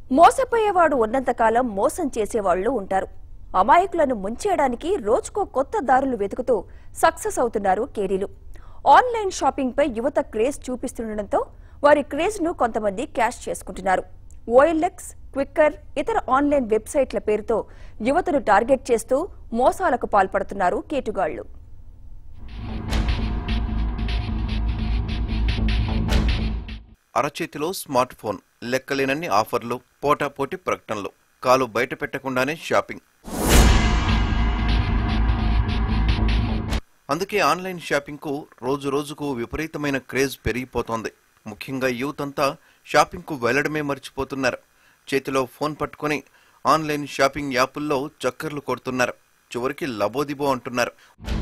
మోసపోయేవాడు ఉన్నంతకాలం మోసం చేసేవాళ్లు ఉంటారు అమాయకులను ముంచేయడానికి రోజుకో కొత్త దారులు వెతుకుతూ సక్సెస్ అవుతున్నారు కేడీలు ఆన్లైన్ షాపింగ్ పై యువత క్రేజ్ చూపిస్తుండటంతో వారి క్రేజ్ ను కొంతమంది క్యాష్ చేసుకుంటున్నారు ఓఎల్ఎక్స్ క్విక్కర్ ఇతర ఆన్లైన్ వెబ్సైట్ల పేరుతో యువతను టార్గెట్ చేస్తూ మోసాలకు పాల్పడుతున్నారు కేటుగాళ్లు అరచేతిలో స్మార్ట్ ఫోన్ లెక్కలేనన్ని ఆఫర్లు పోటాపోటీ ప్రకటనలు కాలు బయట పెట్టకుండానే షాపింగ్ అందుకే ఆన్లైన్ షాపింగ్కు రోజు రోజుకు విపరీతమైన క్రేజ్ పెరిగిపోతోంది ముఖ్యంగా యూత్ అంతా షాపింగ్కు వెళ్లడమే మర్చిపోతున్నారు చేతిలో ఫోన్ పట్టుకొని ఆన్లైన్ షాపింగ్ యాపుల్లో చక్కర్లు కొడుతున్నారు చివరికి లబోదిబో అంటున్నారు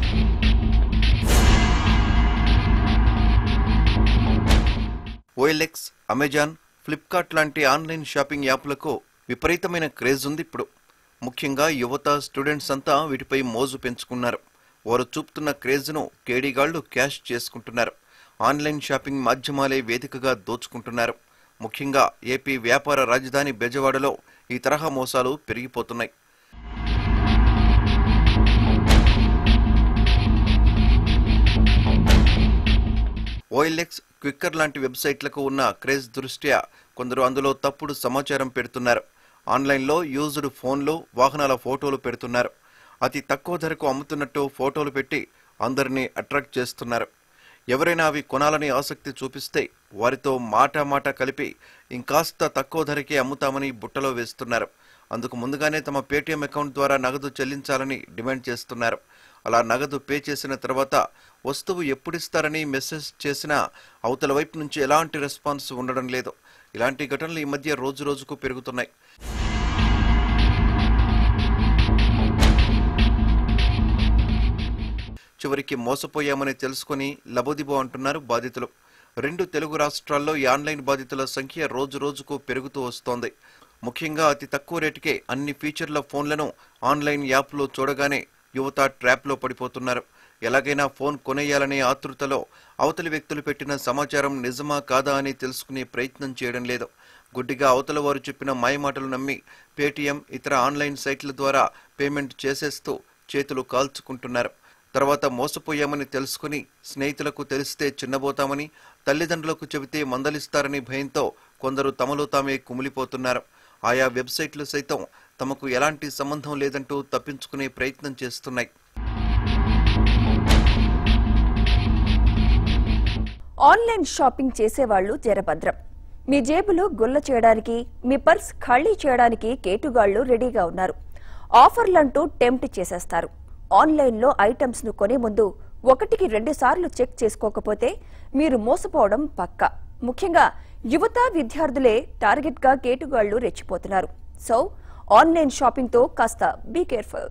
ఓఎల్ఎక్స్ అమెజాన్ ఫ్లిప్కార్ట్ లాంటి ఆన్లైన్ షాపింగ్ యాప్లకు విపరీతమైన క్రేజ్ ఉంది ఇప్పుడు ముఖ్యంగా యువత స్టూడెంట్స్ అంతా వీటిపై మోజు పెంచుకున్నారు వారు చూపుతున్న క్రేజ్ను కేడీగాళ్లు క్యాష్ చేసుకుంటున్నారు ఆన్లైన్ షాపింగ్ మాధ్యమాలే వేదికగా దోచుకుంటున్నారు ముఖ్యంగా ఏపీ వ్యాపార రాజధాని బెజవాడలో ఈ తరహా మోసాలు పెరిగిపోతున్నాయి ఓఎల్ఎక్స్ క్విక్కర్ లాంటి వెబ్సైట్లకు ఉన్న క్రేజ్ దృష్ట్యా కొందరు అందులో తప్పుడు సమాచారం పెడుతున్నారు ఆన్లైన్లో యూజ్డ్ ఫోన్లు వాహనాల ఫోటోలు పెడుతున్నారు అతి తక్కువ ధరకు అమ్ముతున్నట్టు ఫోటోలు పెట్టి అందరినీ అట్రాక్ట్ చేస్తున్నారు ఎవరైనా అవి కొనాలని ఆసక్తి చూపిస్తే వారితో మాట మాట కలిపి ఇంకాస్త తక్కువ ధరకే అమ్ముతామని బుట్టలో వేస్తున్నారు అందుకు ముందుగానే తమ పేటీఎం అకౌంట్ ద్వారా నగదు చెల్లించాలని డిమాండ్ చేస్తున్నారు అలా నగదు పే చేసిన తర్వాత వస్తువు ఎప్పుడిస్తారని మెసేజ్ చేసినా అవతల వైపు నుంచి ఎలాంటి రెస్పాన్స్ ఉండడం లేదు ఇలాంటి ఘటనలు ఈ మధ్య రోజు రోజుకు పెరుగుతున్నాయి చివరికి మోసపోయామని తెలుసుకుని లబోదిబో అంటున్నారు బాధితులు రెండు తెలుగు రాష్ట్రాల్లో ఈ ఆన్లైన్ బాధితుల సంఖ్య రోజు రోజుకు పెరుగుతూ వస్తోంది ముఖ్యంగా అతి తక్కువ రేటుకే అన్ని ఫీచర్ల ఫోన్లను ఆన్లైన్ యాప్లో చూడగానే యువత ట్రాప్లో పడిపోతున్నారు ఎలాగైనా ఫోన్ కొనేయాలనే ఆతృతలో అవతలి వ్యక్తులు పెట్టిన సమాచారం నిజమా కాదా అని తెలుసుకునే ప్రయత్నం చేయడం లేదు గుడ్డిగా అవతల వారు చెప్పిన మాయమాటలు నమ్మి పేటీఎం ఇతర ఆన్లైన్ సైట్ల ద్వారా పేమెంట్ చేసేస్తూ చేతులు కాల్చుకుంటున్నారు తర్వాత మోసపోయామని తెలుసుకుని స్నేహితులకు తెలిస్తే చిన్నబోతామని తల్లిదండ్రులకు చెబితే మందలిస్తారని భయంతో కొందరు తమలో తామే కుమిలిపోతున్నారు ఆయా వెబ్సైట్లు సైతం తమకు ఎలాంటి సంబంధం లేదంటూ తప్పించుకునే ప్రయత్నం చేస్తున్నాయి ఆన్లైన్ షాపింగ్ చేసేవాళ్లు జరభద్రం మీ జేబులు గుల్ల చేయడానికి మీ పర్స్ ఖాళీ చేయడానికి కేటుగాళ్లు రెడీగా ఉన్నారు ఆఫర్లంటూ టెంప్ట్ చేసేస్తారు ఆన్లైన్లో ఐటమ్స్ ను కొనే ముందు ఒకటికి రెండు సార్లు చెక్ చేసుకోకపోతే మీరు మోసపోవడం పక్కా ముఖ్యంగా యువత విద్యార్థులే టార్గెట్ గా కేటుగాళ్లు రెచ్చిపోతున్నారు సో ఆన్లైన్ షాపింగ్ తో కాస్త be careful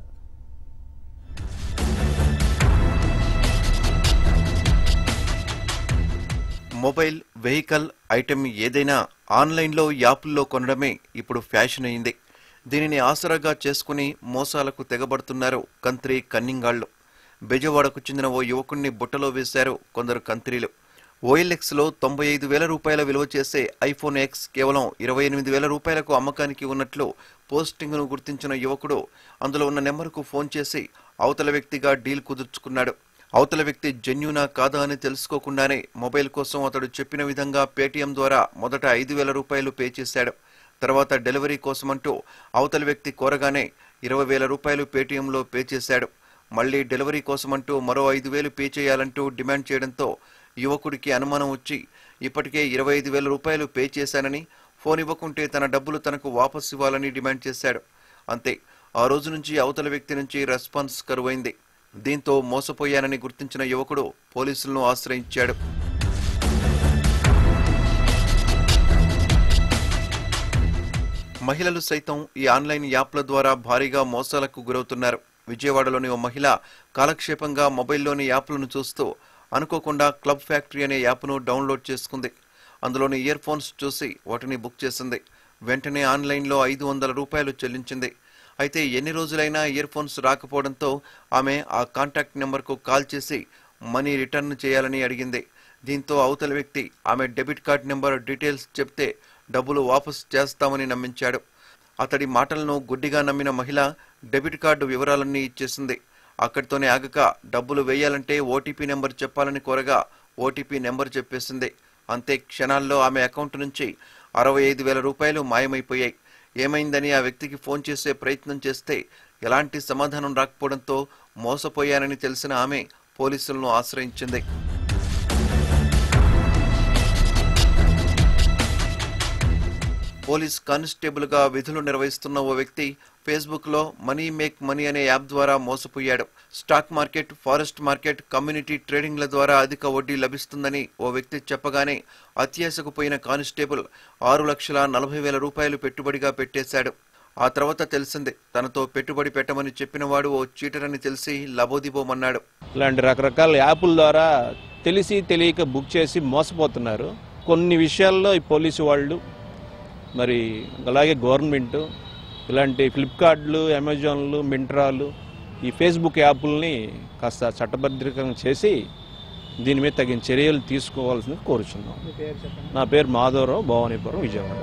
mobile vehicle item ఏదైనా ఆన్లైన్లో యాప్ల్లో కొనడమే ఇప్పుడు ఫ్యాషన్ అయింది దీనిని ఆసరాగా చేసుకుని మోసాలకు తెగబడుతున్నారు కంత్రి కన్నింగాళ్లు బెజవాడకు చెందిన ఓ యువకుణ్ణి బుట్టలో వేశారు కొందరు కంత్రీలు ఓఎల్ఎక్స్లో తొంభై ఐదు వేల రూపాయల విలువ చేసే ఐఫోన్ ఎక్స్ కేవలం ఇరవై ఎనిమిది వేల రూపాయలకు అమ్మకానికి ఉన్నట్లు పోస్టింగ్ను గుర్తించిన యువకుడు అందులో ఉన్న నెంబర్కు ఫోన్ చేసి అవతల వ్యక్తిగా డీల్ కుదుర్చుకున్నాడు అవతల వ్యక్తి జెన్యునా కాదా అని తెలుసుకోకుండానే మొబైల్ కోసం అతడు చెప్పిన విధంగా పేటీఎం ద్వారా మొదట ఐదు వేల రూపాయలు పే చేశాడు తర్వాత డెలివరీ కోసమంటూ అవతల వ్యక్తి కోరగానే ఇరవై వేల రూపాయలు పేటీఎంలో పే చేశాడు మళ్లీ డెలివరీ కోసమంటూ మరో ఐదు వేలు పే చేయాలంటూ డిమాండ్ చేయడంతో యువకుడికి అనుమానం వచ్చి ఇప్పటికే ఇరవై ఐదు వేల రూపాయలు పే చేశానని ఫోన్ ఇవ్వకుంటే తన డబ్బులు తనకు వాపసు ఇవ్వాలని డిమాండ్ చేశాడు అంతే ఆ రోజు నుంచి అవతల వ్యక్తి నుంచి రెస్పాన్స్ కరువైంది దీంతో మోసపోయానని గుర్తించిన యువకుడు పోలీసులను ఆశ్రయించాడు మహిళలు సైతం ఈ ఆన్లైన్ యాప్ల ద్వారా భారీగా మోసాలకు గురవుతున్నారు విజయవాడలోని ఓ మహిళ కాలక్షేపంగా మొబైల్లోని యాప్లను చూస్తూ అనుకోకుండా క్లబ్ ఫ్యాక్టరీ అనే యాప్ను డౌన్లోడ్ చేసుకుంది అందులోని ఇయర్ ఫోన్స్ చూసి వాటిని బుక్ చేసింది వెంటనే ఆన్లైన్లో ఐదు వందల రూపాయలు చెల్లించింది అయితే ఎన్ని రోజులైనా ఇయర్ ఫోన్స్ రాకపోవడంతో ఆమె ఆ కాంటాక్ట్ నెంబర్కు కాల్ చేసి మనీ రిటర్న్ చేయాలని అడిగింది దీంతో అవతల వ్యక్తి ఆమె డెబిట్ కార్డ్ నెంబర్ డీటెయిల్స్ చెప్తే డబ్బులు వాపసు చేస్తామని నమ్మించాడు అతడి మాటలను గుడ్డిగా నమ్మిన మహిళ డెబిట్ కార్డు వివరాలన్నీ ఇచ్చేసింది అక్కడితోనే ఆగక డబ్బులు వేయాలంటే ఓటీపీ నెంబర్ చెప్పాలని కోరగా ఓటీపీ నెంబర్ చెప్పేసింది అంతే క్షణాల్లో ఆమె అకౌంట్ నుంచి అరవై ఐదు వేల రూపాయలు మాయమైపోయాయి ఏమైందని ఆ వ్యక్తికి ఫోన్ చేసే ప్రయత్నం చేస్తే ఎలాంటి సమాధానం రాకపోవడంతో మోసపోయానని తెలిసిన ఆమె పోలీసులను ఆశ్రయించింది పోలీస్ కానిస్టేబుల్గా విధులు నిర్వహిస్తున్న ఓ వ్యక్తి ఫేస్బుక్లో మనీ మేక్ మనీ అనే యాప్ ద్వారా మోసపోయాడు stock market forest market community ట్రేడింగ్ల ద్వారా అధిక వడ్డీ లభిస్తుందని ఓ వ్యక్తి చెప్పగానే అత్యాశకు పోయిన కానిస్టేబుల్ ఆరు లక్షల నలభై వేల రూపాయలు పెట్టుబడిగా పెట్టేశాడు ఆ తర్వాత తెలిసింది తనతో పెట్టుబడి పెట్టమని చెప్పినవాడు ఓ చీటర్ అని తెలిసి లబోదిబోమన్నాడు ఇలాంటి రకరకాల యాప్ల ద్వారా తెలిసి తెలియక బుక్ చేసి మోసపోతున్నారు కొన్ని విషయాల్లో ఈ పోలీసు వాళ్ళు మరి అలాగే గవర్నమెంట్ ఇలాంటి ఫ్లిప్కార్ట్లు అమెజాన్లు మింట్రాలు ఈ ఫేస్బుక్ యాప్లని కాస్త చట్టబద్ధకం చేసి దీని మీద తగిన చర్యలు తీసుకోవాల్సింది కోరుచున్నాం నా పేరు మాధవరావు భవానీపురం విజయవాడ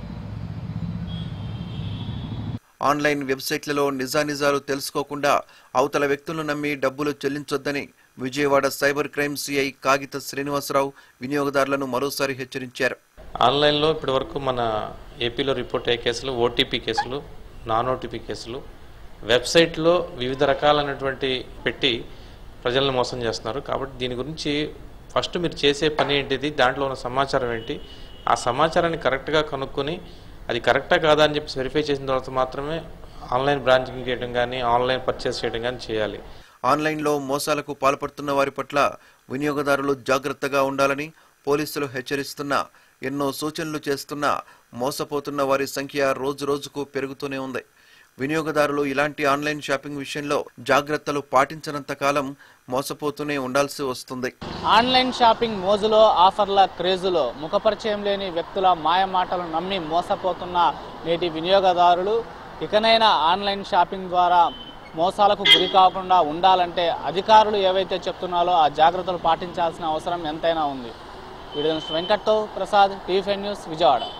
ఆన్లైన్ వెబ్సైట్లలో నిజానిజాలు తెలుసుకోకుండా అవతల వ్యక్తులను నమ్మి డబ్బులు చెల్లించొద్దని Vijayawada cyber crime CI Kagitha Srinivasarao వినియోగదారులను మరోసారి హెచ్చరించారు ఆన్లైన్లో ఇప్పటివరకు మన ఏపీలో రిపోర్ట్ అయ్యే కేసులు ఓటీపీ కేసులు నాన్ ఓటీపీ కేసులు వెబ్సైట్లో వివిధ రకాలైనటువంటి పెట్టి ప్రజలను మోసం చేస్తున్నారు కాబట్టి దీని గురించి ఫస్ట్ మీరు చేసే పని ఏంటిది దాంట్లో ఉన్న సమాచారం ఏంటి ఆ సమాచారాన్ని కరెక్ట్గా కనుక్కొని అది కరెక్టా కాదా అని చెప్పి వెరిఫై చేసిన తర్వాత మాత్రమే ఆన్లైన్ బ్రాంచింగ్ చేయడం కానీ ఆన్లైన్ పర్చేస్ చేయడం కానీ చేయాలి ఆన్లైన్లో మోసాలకు పాల్పడుతున్న వారి పట్ల వినియోగదారులు జాగ్రత్తగా ఉండాలని పోలీసులు హెచ్చరిస్తున్నా ఎన్నో సూచనలు చేస్తున్నా మోసపోతున్న వారి సంఖ్య రోజు రోజుకు పెరుగుతూనే ఉంది వినియోగదారులు ఇలాంటి ఆన్లైన్ షాపింగ్ విషయంలో జాగ్రత్తలు పాటించనంత కాలం మోసపోతూనే ఉండాల్సి వస్తుంది ఆన్లైన్ షాపింగ్ మోజులో ఆఫర్ల క్రేజులో ముఖపరిచయం లేని వ్యక్తుల మాయ మాటలు నమ్మి మోసపోతున్న నేటి వినియోగదారులు ఇకనైనా ఆన్లైన్ షాపింగ్ ద్వారా మోసాలకు గురి కాకుండా ఉండాలంటే అధికారులు ఏవైతే చెప్తున్నారో ఆ జాగ్రత్తలు పాటించాల్సిన అవసరం ఎంతైనా ఉంది వీడియో వెంకట్తో Prasad TV five news Vijayawada